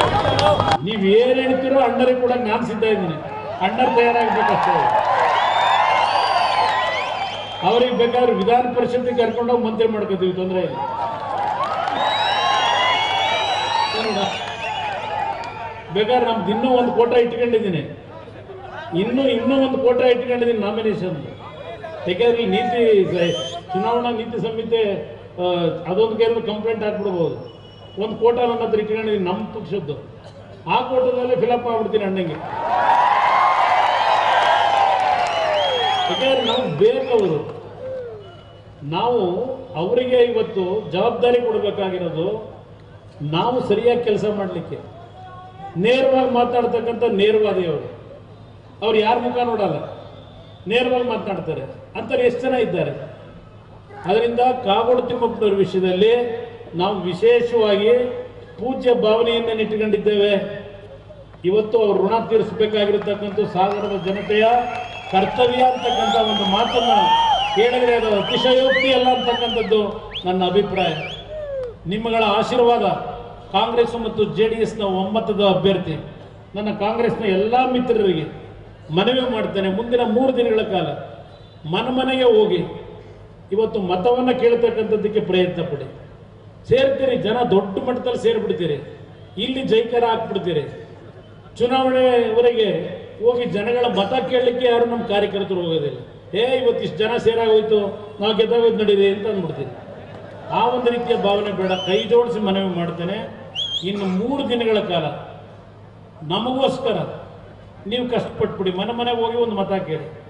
ನೀವ್ ಏನ್ ಹೇಳ್ತೀರೋ ಅಣ್ಣರಿಗೆ ಕೂಡ ನಾನು ಸಿದ್ಧ ಇದ್ದೀನಿ ಅಣ್ಣರ್ ತಯಾರಾಗಬೇಕಷ್ಟೇ ಅವ್ರಿಗೆ ಬೇಕಾದ್ರೆ ವಿಧಾನ ಪರಿಷತ್ತಿಗೆ ಕರ್ಕೊಂಡೋಗಿ ಮಂತ್ರಿ ಮಾಡ್ಕೋತೀವಿ ತೊಂದರೆ ಇಲ್ಲ ಏನಣ್ಣ? ಬೇಕಾದ್ರೆ ನಮ್ದು ಇನ್ನೂ ಒಂದು ಕೋಟ ಇಟ್ಕೊಂಡಿದ್ದೀನಿ ಇನ್ನೂ ಇನ್ನೂ ಒಂದು ಕೋಟ ಇಟ್ಕೊಂಡಿದ್ದೀನಿ ನಾಮಿನೇಷನ್ ಯಾಕೆಂದ್ರೆ ಈ ನೀತಿ ಚುನಾವಣಾ ನೀತಿ ಸಂಹಿತೆ ಆ, ಅದೊಂದು ಕೇಳಿದ್ರೆ ಕಂಪ್ಲೇಂಟ್ ಹಾಕ್ಬಿಡ್ಬೋದು ಒಂದು ಕೋಟ ನನ್ನ ಹತ್ರ ಇಟ್ಕೊಂಡಿದ್ದೀನಿ ನಮ್ಮ ಪಕ್ಷದ್ದು ಆ ಕೋಟದಲ್ಲೇ ಫಿಲಪ್ ಆಗ್ಬಿಡ್ತೀನಿ ಅಣ್ಣಂಗೆ ಯಾಕೆಂದ್ರೆ ನಮ್ಗೆ ಬೇಕವರು ನಾವು ಅವರಿಗೆ ಇವತ್ತು ಜವಾಬ್ದಾರಿ ಕೊಡಬೇಕಾಗಿರೋದು ನಾವು ಸರಿಯಾಗಿ ಕೆಲಸ ಮಾಡಲಿಕ್ಕೆ ನೇರವಾಗಿ ಮಾತಾಡ್ತಕ್ಕಂಥ ನೇರವಾದಿಯವರು ಅವ್ರು ಯಾರ ಮುಖ ನೋಡಲ್ಲ ನೇರವಾಗಿ ಮಾತನಾಡ್ತಾರೆ ಅಂತಾರೆ ಎಷ್ಟು ಜನ ಇದ್ದಾರೆ ಅದರಿಂದ ಕಾಗೋಡು ತಿಮ್ಮಪ್ಪನವ್ರ ವಿಷಯದಲ್ಲಿ ನಾವು ವಿಶೇಷವಾಗಿ ಪೂಜ್ಯ ಭಾವನೆಯನ್ನು ಇಟ್ಟುಕೊಂಡಿದ್ದೇವೆ ಇವತ್ತು ಅವ್ರ ಋಣ ತೀರಿಸಬೇಕಾಗಿರತಕ್ಕಂಥ ಸಾಗರದ ಜನತೆಯ ಕರ್ತವ್ಯ ಅಂತಕ್ಕಂಥ ಒಂದು ಮಾತನ್ನ ಕೇಳಿದ್ರೆ ಅದು ಅತಿಶಯೋಕ್ತಿ ಅಲ್ಲ ಅಂತಕ್ಕಂಥದ್ದು ನನ್ನ ಅಭಿಪ್ರಾಯ ನಿಮ್ಮಗಳ ಆಶೀರ್ವಾದ ಕಾಂಗ್ರೆಸ್ ಮತ್ತು ಜೆ ಡಿ ಎಸ್ನ ಒಮ್ಮತದ ಅಭ್ಯರ್ಥಿ ನನ್ನ ಕಾಂಗ್ರೆಸ್ನ ಎಲ್ಲ ಮಿತ್ರರಿಗೆ ಮನವಿ ಮಾಡ್ತೇನೆ ಮುಂದಿನ ಮೂರು ದಿನಗಳ ಕಾಲ ಮನೆ ಮನೆಗೆ ಹೋಗಿ ಇವತ್ತು ಮತವನ್ನು ಕೇಳ್ತಕ್ಕಂಥದ್ದಕ್ಕೆ ಪ್ರಯತ್ನ ಪಡಿ ಸೇರ್ತೀರಿ ಜನ ದೊಡ್ಡ ಮಟ್ಟದಲ್ಲಿ ಸೇರಿಬಿಡ್ತೀರಿ ಇಲ್ಲಿ ಜೈಕಾರ ಹಾಕ್ಬಿಡ್ತೀರಿ ಚುನಾವಣೆವರೆಗೆ ಹೋಗಿ ಜನಗಳ ಮತ ಕೇಳಲಿಕ್ಕೆ ಯಾರು ನಮ್ಮ ಕಾರ್ಯಕರ್ತರು ಹೋಗೋದಿಲ್ಲ ಏ ಇವತ್ತು ಇಷ್ಟು ಜನ ಸೇರಾಗೋಯ್ತು ನಾವು ಗೆದ್ದಾಗೋದು ನಡೀರಿ ಅಂತ ಅಂದ್ಬಿಡ್ತೀರಿ ಆ ಒಂದು ರೀತಿಯ ಭಾವನೆ ಬೇಡ ಕೈ ಜೋಡಿಸಿ ಮನವಿ ಮಾಡ್ತೇನೆ ಇನ್ನು ಮೂರು ದಿನಗಳ ಕಾಲ ನಮಗೋಸ್ಕರ ನೀವು ಕಷ್ಟಪಟ್ಬಿಡಿ ಮನೆ ಮನೆಗೆ ಹೋಗಿ ಒಂದು ಮತ ಕೇಳಿ